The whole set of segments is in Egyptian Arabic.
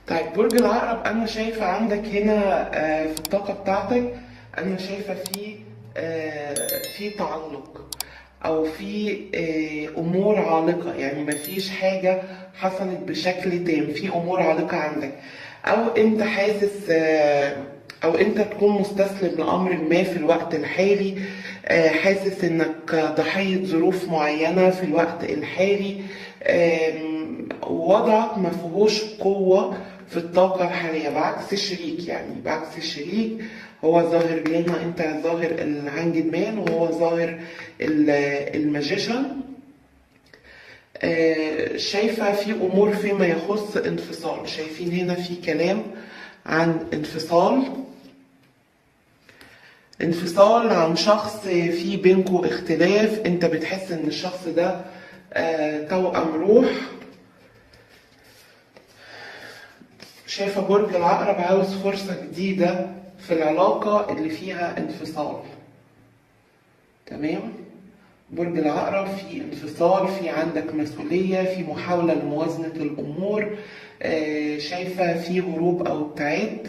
طيب برج العقرب انا شايفه عندك هنا آه، في الطاقه بتاعتك انا شايفه في آه، في تعلق او في آه، امور عالقه يعني مفيش حاجه حصلت بشكل تام في امور عالقه عندك او انت حاسس آه، او انت تكون مستسلم لامر ما في الوقت الحالي آه، حاسس انك ضحيه ظروف معينه في الوقت الحالي آم، وضعك ما فيهوش قوه في الطاقه الحاليه بعكس الشريك يعني بعكس الشريك هو ظاهر لنا انت ظاهر الهانجد مان وهو ظاهر ال- الماجيشن آه، شايفة في أمور فيما يخص انفصال شايفين هنا في كلام عن انفصال انفصال عن شخص في بينكو اختلاف انت بتحس ان الشخص ده آه، توأم روح شايفة برج العقرب عاوز فرصة جديدة في العلاقة اللي فيها انفصال تمام برج العقرب في انفصال في عندك مسؤولية في محاولة لموازنة الأمور آه، شايفة في هروب أو ابتعاد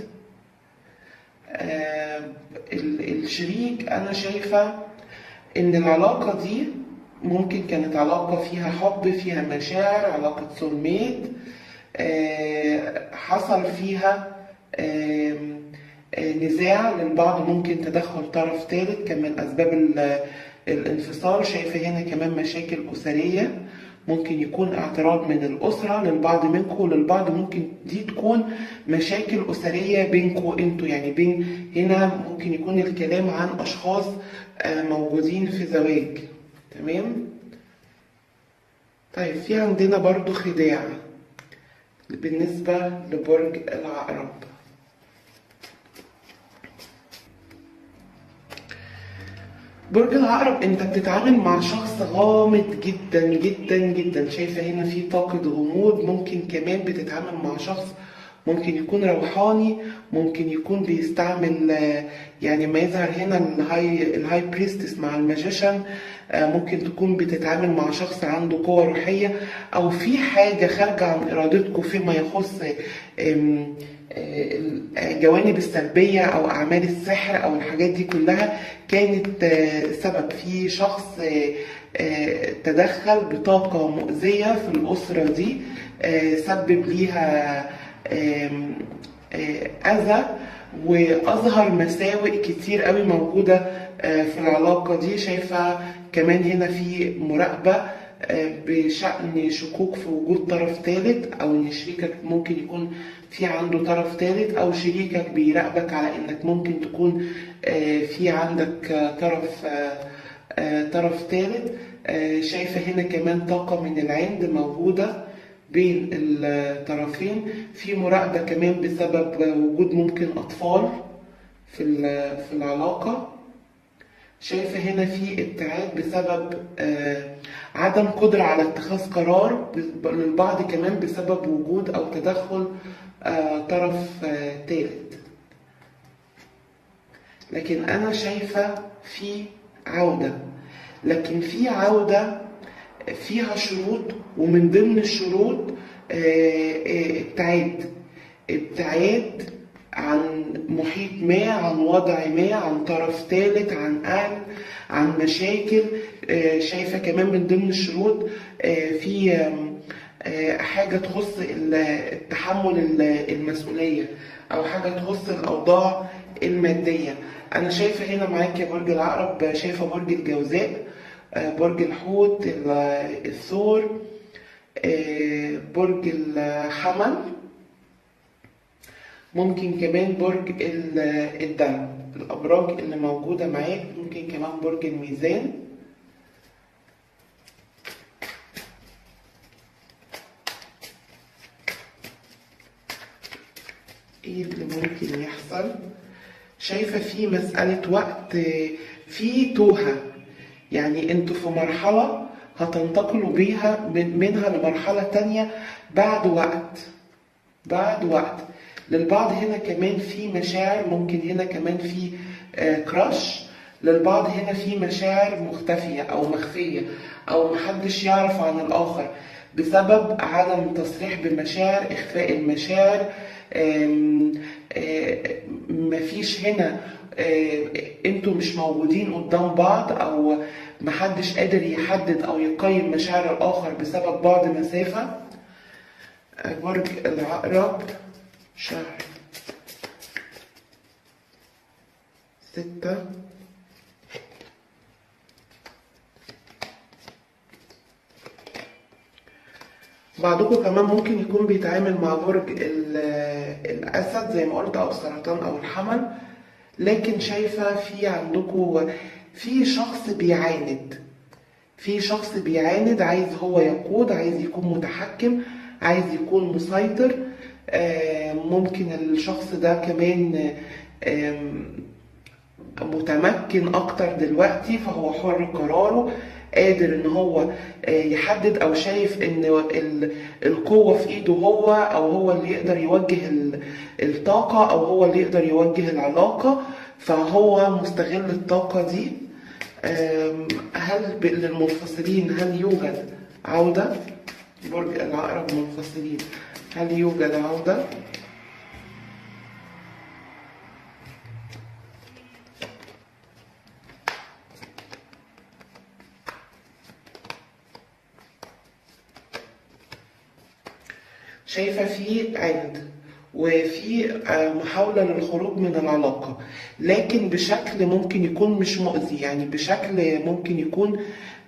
آه، ال- الشريك أنا شايفة إن العلاقة دي ممكن كانت علاقة فيها حب فيها مشاعر علاقة سولميت آه، حصل فيها آم، آه، نزاع للبعض ممكن تدخل طرف ثالث كان من أسباب ال- الانفصال شايفة هنا كمان مشاكل أسرية ممكن يكون اعتراض من الأسرة للبعض منكم وللبعض ممكن دي تكون مشاكل أسرية بينكم انتوا يعني بين هنا ممكن يكون الكلام عن أشخاص آه، موجودين في زواج تمام طيب في عندنا برضو خداع بالنسبة لبرج العقرب برج العقرب انت بتتعامل مع شخص غامض جدا جدا جدا شايفة هنا في طاقة غموض ممكن كمان بتتعامل مع شخص ممكن يكون روحاني ممكن يكون بيستعمل آه، يعني ما يظهر هنا الهاي الهاي بريستس مع الماجيشن آه، ممكن تكون بتتعامل مع شخص عنده قوة روحية أو في حاجة خارجة عن إرادتكم فيما يخص آم، آه، الجوانب السلبية أو أعمال السحر أو الحاجات دي كلها كانت آه، سبب في شخص آه، آه، تدخل بطاقة مؤذية في الأسرة دي آه، سبب ليها آم، آه، أذى وأظهر مساوئ كتير قوي موجودة آه، في العلاقة دي شايفة كمان هنا في مراقبة آه، بشأن شكوك في وجود طرف ثالث أو إن شريكك ممكن يكون في عنده طرف ثالث أو شريكك بيراقبك على إنك ممكن تكون آه، في عندك آه، طرف آه، آه، طرف ثالث آه، شايفة هنا كمان طاقة من العند موجودة بين الطرفين في مراقبة كمان بسبب وجود ممكن أطفال في ال- في العلاقة شايفة هنا في ابتعاد بسبب آه، عدم قدرة على اتخاذ قرار ب- للبعض كمان بسبب وجود أو تدخل آه، طرف ثالث لكن أنا شايفة في عودة لكن في عودة فيها شروط ومن ضمن الشروط آه، آه، ابتعاد ابتعاد عن محيط ما عن وضع ما عن طرف ثالث عن أهل عن مشاكل آه، شايفة كمان من ضمن الشروط آه، في آم، آه، حاجة تخص ال- التحمل ال- المسؤولية أو حاجة تخص الأوضاع المادية أنا شايفة هنا معاك يا برج العقرب شايفة برج الجوزاء آه، برج الحوت ال- الثور آه، برج الحمل ممكن كمان برج ال- الدلو الأبراج اللي موجودة معاك ممكن كمان برج الميزان ايه اللي ممكن يحصل شايفة في مسألة وقت آه، في توهة يعني انتوا في مرحلة هتنتقلوا بيها من منها لمرحلة تانية بعد وقت بعد وقت للبعض هنا كمان في مشاعر ممكن هنا كمان في آه، كراش للبعض هنا في مشاعر مختفية أو مخفية أو محدش يعرف عن الآخر بسبب عدم تصريح بالمشاعر اخفاء المشاعر آم، آه، مفيش هنا آه، انتوا مش موجودين قدام بعض او محدش قادر يحدد او يقيم مشاعر الاخر بسبب بعد مسافة آه، برج العقرب شهر ستة بعضكم كمان ممكن يكون بيتعامل مع برج ال- الأسد زي ما قلت أو السرطان أو الحمل لكن شايفة في عندكم في شخص بيعاند في شخص بيعاند عايز هو يقود عايز يكون متحكم عايز يكون مسيطر آه، ممكن الشخص ده كمان آم، متمكن اكتر دلوقتي فهو حر قراره قادر ان هو آه، يحدد او شايف ان ال- القوة في ايده هو او هو اللي يقدر يوجه ال- الطاقة او هو اللي يقدر يوجه العلاقة فهو مستغل الطاقة دي آم، هل ب- للمنفصلين هل يوجد عودة برج العقرب منفصلين هل يوجد عودة شايفة في عند وفي آه، محاولة للخروج من العلاقة لكن بشكل ممكن يكون مش مؤذي يعني بشكل ممكن يكون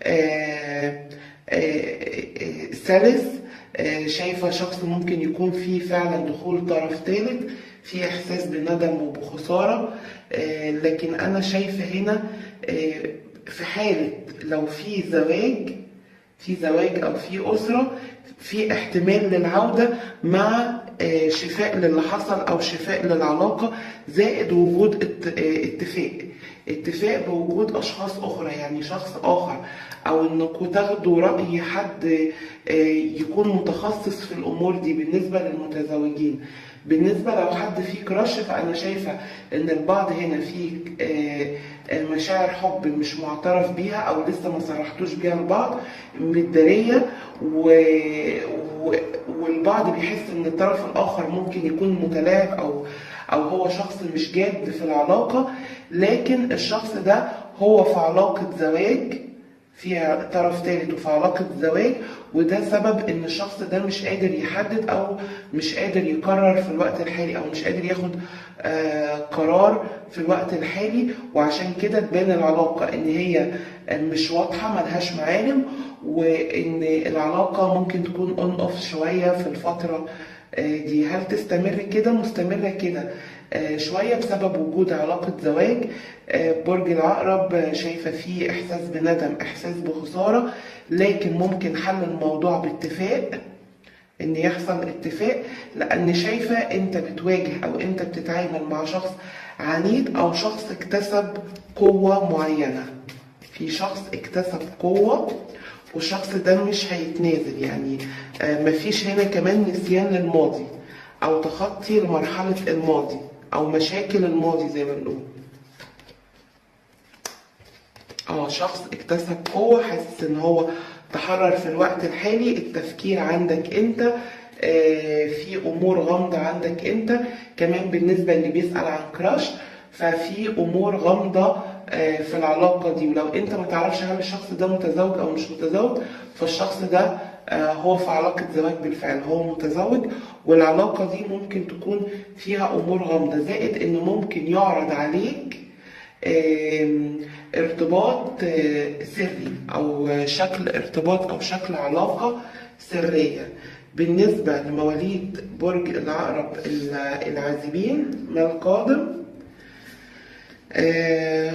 آه، آه، آه، سلس آه، شايفة شخص ممكن يكون فيه فعلا دخول طرف ثالث في إحساس بندم وبخسارة آه، لكن أنا شايفة هنا آه، في حالة لو في زواج في زواج او في اسره في احتمال للعوده مع آه، شفاء للي حصل او شفاء للعلاقه زائد وجود ات- آه، اتفاق اتفاق بوجود اشخاص اخرى يعني شخص اخر او انكم تاخدوا راي حد آه، يكون متخصص في الامور دي بالنسبه للمتزوجين بالنسبه لو حد فيه كراش فانا شايفه ان البعض هنا فيه آه، آه، مشاعر حب مش معترف بيها او لسه ما صرحتوش بيها لبعض متداريه و... و... والبعض بيحس ان الطرف الاخر ممكن يكون متلاعب او او هو شخص مش جاد في العلاقه لكن الشخص ده هو في علاقه زواج في طرف ثالث وفي علاقة زواج وده سبب ان الشخص ده مش قادر يحدد او مش قادر يقرر في الوقت الحالي او مش قادر ياخد آه قرار في الوقت الحالي وعشان كده تبان العلاقة ان هي مش واضحة ملهاش معالم وان العلاقة ممكن تكون اون اوف شوية في الفترة آه، دي هل تستمر كده مستمرة كده آه، شوية بسبب وجود علاقة زواج آه، برج العقرب آه، شايفة فيه إحساس بندم إحساس بخسارة لكن ممكن حل الموضوع باتفاق ان يحصل اتفاق لان شايفة انت بتواجه او انت بتتعامل مع شخص عنيد او شخص اكتسب قوة معينة في شخص اكتسب قوة والشخص ده مش هيتنازل يعني آه، مفيش هنا كمان نسيان للماضي او تخطي لمرحلة الماضي او مشاكل الماضي زي ما بنقول اه شخص اكتسب قوة حاسس ان هو تحرر في الوقت الحالي التفكير عندك انت آه، في امور غامضة عندك انت كمان بالنسبة اللي بيسأل عن كراش ففي امور غامضة آه، في العلاقة دي ولو انت ما تعرفش هل الشخص ده متزوج او مش متزوج فالشخص ده آه، هو في علاقة زواج بالفعل هو متزوج والعلاقة دي ممكن تكون فيها امور غامضة زائد ان ممكن يعرض عليك آم، ارتباط آه، سري او شكل ارتباط او شكل علاقة سرية بالنسبة لمواليد برج العقرب الع- العازبين ما القادم آه،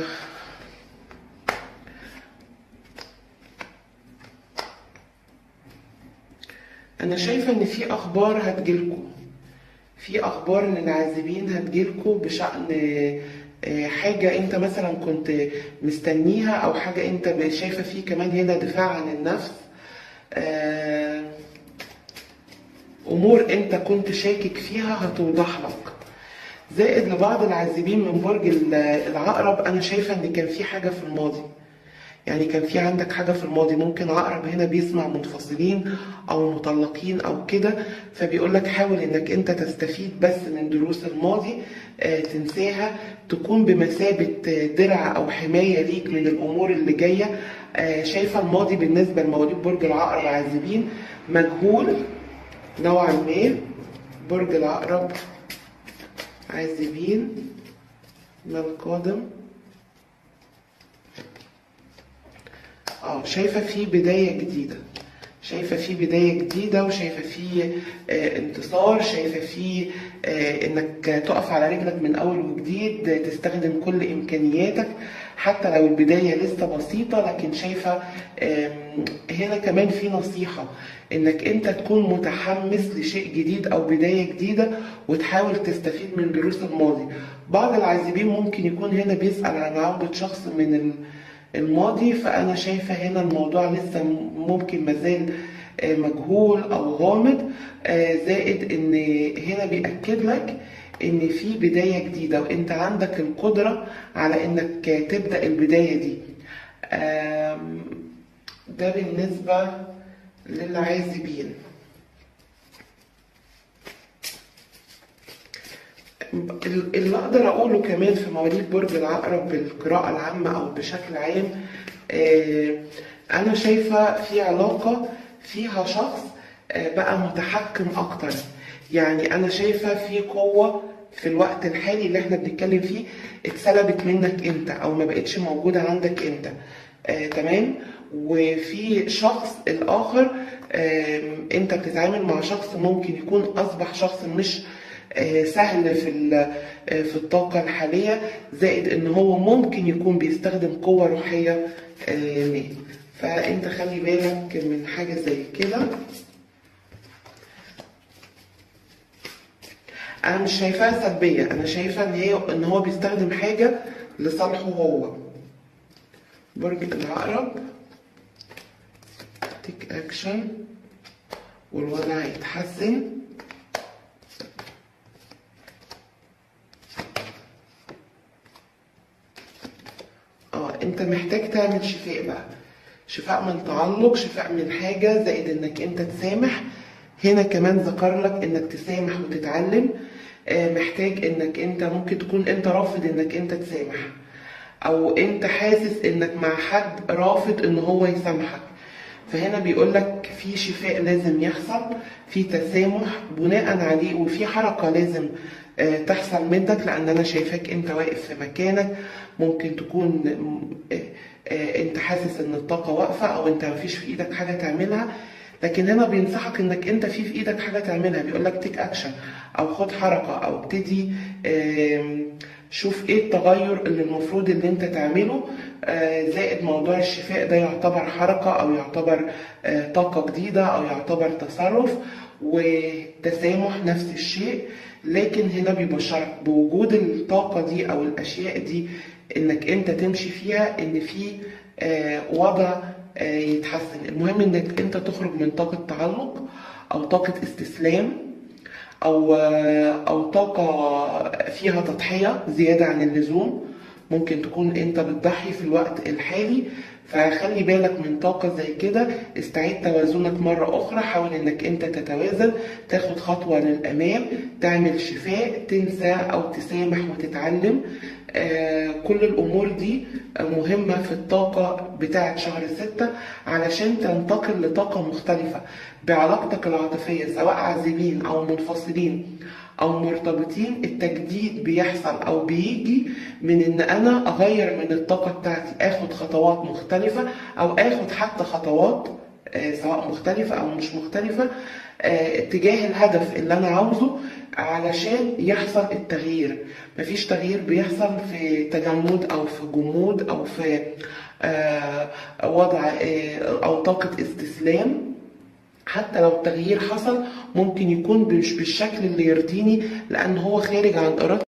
انا شايفة ان في اخبار هتجيلكم في اخبار للعازبين هتجيلكوا بشأن آه، حاجة انت مثلا كنت مستنيها او حاجة انت شايفة فيه كمان هنا دفاع عن النفس آه، امور انت كنت شاكك فيها هتوضح لك زائد لبعض العازبين من برج ال- العقرب انا شايفة ان كان في حاجة في الماضي يعني كان في عندك حاجة في الماضي ممكن عقرب هنا بيسمع منفصلين أو مطلقين أو كده فبيقول لك حاول إنك أنت تستفيد بس من دروس الماضي آه، تنساها تكون بمثابة آه، درع أو حماية ليك من الأمور اللي جاية آه، شايفة الماضي بالنسبة لمواليد برج العقرب عازبين مجهول نوعا ما برج العقرب عازبين ما القادم اه شايفة في بداية جديدة شايفة في بداية جديدة وشايفة في آه انتصار شايفة في آه انك تقف على رجلك من اول وجديد آه، تستخدم كل امكانياتك حتى لو البداية لسه بسيطة لكن شايفة آم، هنا كمان في نصيحة انك انت تكون متحمس لشيء جديد او بداية جديدة وتحاول تستفيد من دروس الماضي بعض العازبين ممكن يكون هنا بيسأل عن عودة شخص من ال الماضي فأنا شايفة هنا الموضوع لسه ممكن مازال آه، مجهول أو غامض آه، زائد إن هنا بيأكد لك إن في بداية جديدة وأنت عندك القدرة على إنك تبدأ البداية دي آم، ده بالنسبة للعازبين اللي اقدر اقوله كمان في مواليد برج العقرب بالقراءة العامة او بشكل عام آه، انا شايفة في علاقة فيها شخص آه، بقى متحكم اكتر يعني انا شايفة في قوة في الوقت الحالي اللي احنا بنتكلم فيه اتسلبت منك انت او ما بقتش موجودة عندك انت آه، تمام وفي شخص الاخر آم، انت بتتعامل مع شخص ممكن يكون اصبح شخص مش آه، سهل في ال- آه، في الطاقة الحالية زائد ان هو ممكن يكون بيستخدم قوة روحية آه، ما فانت خلي بالك من حاجة زي كده انا مش شايفاها سلبية انا شايفة ان هي ان هو بيستخدم حاجة لصالحه هو برج العقرب تيك اكشن والوضع يتحسن اه انت محتاج تعمل شفاء بقى شفاء من تعلق شفاء من حاجة زائد انك انت تسامح هنا كمان ذكر لك انك تسامح وتتعلم آه، محتاج انك انت ممكن تكون انت رافض انك انت تسامح او انت حاسس انك مع حد رافض ان هو يسامحك فهنا بيقول لك في شفاء لازم يحصل في تسامح بناء عليه وفي حركة لازم آه، تحصل منك لان انا شايفاك انت واقف في مكانك ممكن تكون آه، آه، انت حاسس ان الطاقة واقفة او انت مفيش في ايدك حاجة تعملها لكن هنا بينصحك انك انت في في ايدك حاجة تعملها بيقول لك تيك اكشن او خد حركة او ابتدي آم، شوف ايه التغير اللي المفروض اللي انت تعمله آه، زائد موضوع الشفاء ده يعتبر حركة او يعتبر آه، طاقة جديدة او يعتبر تصرف وتسامح نفس الشيء لكن هنا بيبشرك بوجود الطاقة دي او الاشياء دي انك انت تمشي فيها ان في آه، وضع آه، يتحسن المهم انك انت تخرج من طاقة تعلق او طاقة استسلام او او طاقه فيها تضحيه زياده عن اللزوم ممكن تكون انت بتضحي في الوقت الحالي فخلي بالك من طاقه زي كده استعيد توازنك مره اخرى حاول انك انت تتوازن تاخد خطوه للامام تعمل شفاء تنسى او تسامح وتتعلم آه، كل الامور دي مهمه في الطاقه بتاعه شهر ستة علشان تنتقل لطاقه مختلفه بعلاقتك العاطفيه سواء عازبين او منفصلين او مرتبطين التجديد بيحصل او بيجي من ان انا اغير من الطاقه بتاعتي اخد خطوات مختلفه او اخد حتى خطوات آه، سواء مختلفه او مش مختلفه آه، اتجاه الهدف اللي انا عاوزه علشان يحصل التغيير مفيش تغيير بيحصل في تجمد او في جمود او في آه، وضع آه، او طاقه استسلام حتى لو التغيير حصل ممكن يكون مش بالشكل اللي يرضيني لان هو خارج عن ارادتي